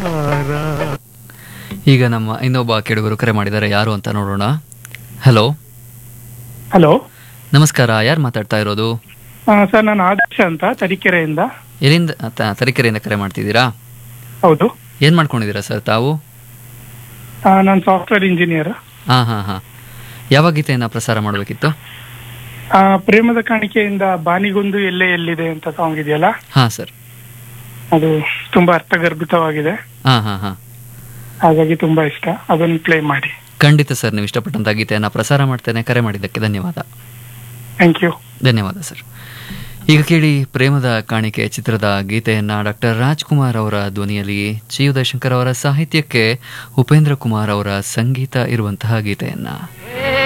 ಈಗ ನಮ್ಮ ಇನ್ನೊಬ್ಬ ಕೆಡುಗರು ಕರೆ ಮಾಡಿದ್ದಾರೆ ಯಾರು ಅಂತ ನೋಡೋಣ ಹಲೋ ಹಲೋ ನಮಸ್ಕಾರ ಯಾರು ಮಾತಾಡ್ತಾ ಇರೋದು ಸರ್ ನಾನು ಆದರ್ಶ ಅಂತ ತರೀಕೆರೆಯಿಂದ ಎಲ್ಲಿಂದ ತ- ತರೀಕೆರೆಯಿಂದ ಕರೆ ಮಾಡ್ತಿದ್ದೀರಾ ಹೌದು ಏನು ಮಾಡ್ಕೊಂಡಿದ್ದೀರಾ ಸರ್ ತಾವು ನಾನು ಸಾಫ್ಟ್ವೇರ್ ಇಂಜಿನಿಯರ್ ಹಾಂ ಹಾಂ ಹಾಂ ಯಾವ ಗೀತೆಯನ್ನು ಪ್ರಸಾರ ಮಾಡಬೇಕಿತ್ತು ಪ್ರೇಮದ ಕಾಣಿಕೆಯಿಂದ ಬಾನಿಗೊಂದು ಎಲ್ಲೇ ಎಲ್ಲಿದೆ ಅಂತ ಸಾಂಗ್ ಇದೆಯಲ್ಲ ಹಾಂ ಸರ್ ಅದು ತುಂಬಾ ಅರ್ಥಗರ್ಭಿತವಾಗಿದೆ ಹಾಂ ಹಾಂ ಹಾಂ ಹಾಗಾಗಿ ತುಂಬಾ ಇಷ್ಟ ಅದನ್ನು ಪ್ಲೇ ಮಾಡಿ ಖಂಡಿತ ಸರ್ ನೀವು ಇಷ್ಟಪಟ್ಟಂಥ ಗೀತೆಯನ್ನು ಪ್ರಸಾರ ಮಾಡ್ತೇನೆ ಕರೆ ಮಾಡಿದ್ದಕ್ಕೆ ಧನ್ಯವಾದ ಥ್ಯಾಂಕ್ ಯು ಧನ್ಯವಾದ ಸರ್ ಈಗ ಕೇಳಿ ಪ್ರೇಮದ ಕಾಣಿಕೆ ಚಿತ್ರದ ಗೀತೆಯನ್ನ ಡಾಕ್ಟರ್ ರಾಜ್ಕುಮಾರ್ ಅವರ ಧ್ವನಿಯಲ್ಲಿ ಚಿ ಉದಯಶಂಕರ್ ಅವರ ಸಾಹಿತ್ಯಕ್ಕೆ ಉಪೇಂದ್ರ ಕುಮಾರ್ ಅವರ ಸಂಗೀತ ಇರುವಂತಹ ಗೀತೆಯನ್ನ